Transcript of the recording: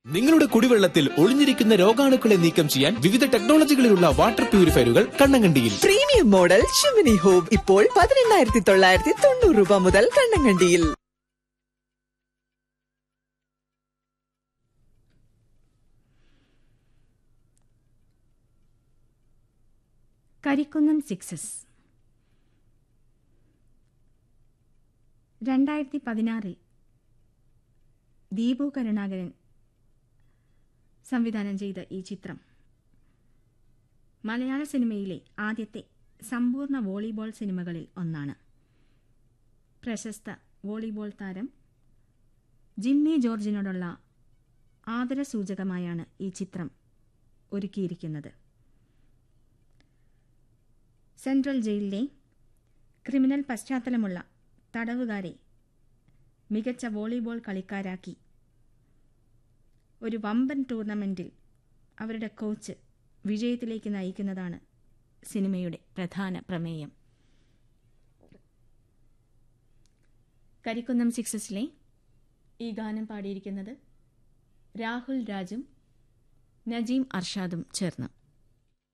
നിങ്ങളുടെ കുടിവെള്ളത്തിൽ ഒളിഞ്ഞിരിക്കുന്ന രോഗാണുക്കളെ നീക്കം ചെയ്യാൻ വിവിധ ടെക്നോളജികളിലുള്ള വാട്ടർ പ്യൂരിഫയറുകൾ കണ്ണങ്കണ്ടിയിൽ പ്രീമിയം മോഡൽ ഷിമിനി ഹോം ഇപ്പോൾ പതിനെണ്ണായിരത്തി തൊള്ളായിരത്തി തൊണ്ണൂറ് രൂപ മുതൽ കണ്ണങ്കണ്ടിയിൽ കരിക്കുന്നം സിക്സസ് രണ്ടായിരത്തി പതിനാറിൽ ദീപു കരുണാകരൻ സംവിധാനം ചെയ്ത ഈ ചിത്രം മലയാള സിനിമയിലെ ആദ്യത്തെ സമ്പൂർണ്ണ വോളിബോൾ സിനിമകളിൽ ഒന്നാണ് പ്രശസ്ത വോളിബോൾ താരം ജിമ്മി ജോർജിനോടുള്ള ആദരസൂചകമായാണ് ഈ ചിത്രം ഒരുക്കിയിരിക്കുന്നത് സെൻട്രൽ ജയിലിലെ ക്രിമിനൽ പശ്ചാത്തലമുള്ള തടവുകാരെ മികച്ച വോളിബോൾ കളിക്കാരാക്കി ഒരു വമ്പൻ ടൂർണമെൻറ്റിൽ അവരുടെ കോച്ച് വിജയത്തിലേക്ക് നയിക്കുന്നതാണ് സിനിമയുടെ പ്രധാന പ്രമേയം കരിക്കുന്നം സിക്സസിലെ ഈ ഗാനം പാടിയിരിക്കുന്നത് രാഹുൽ രാജും നജീം അർഷാദും ചേർന്ന്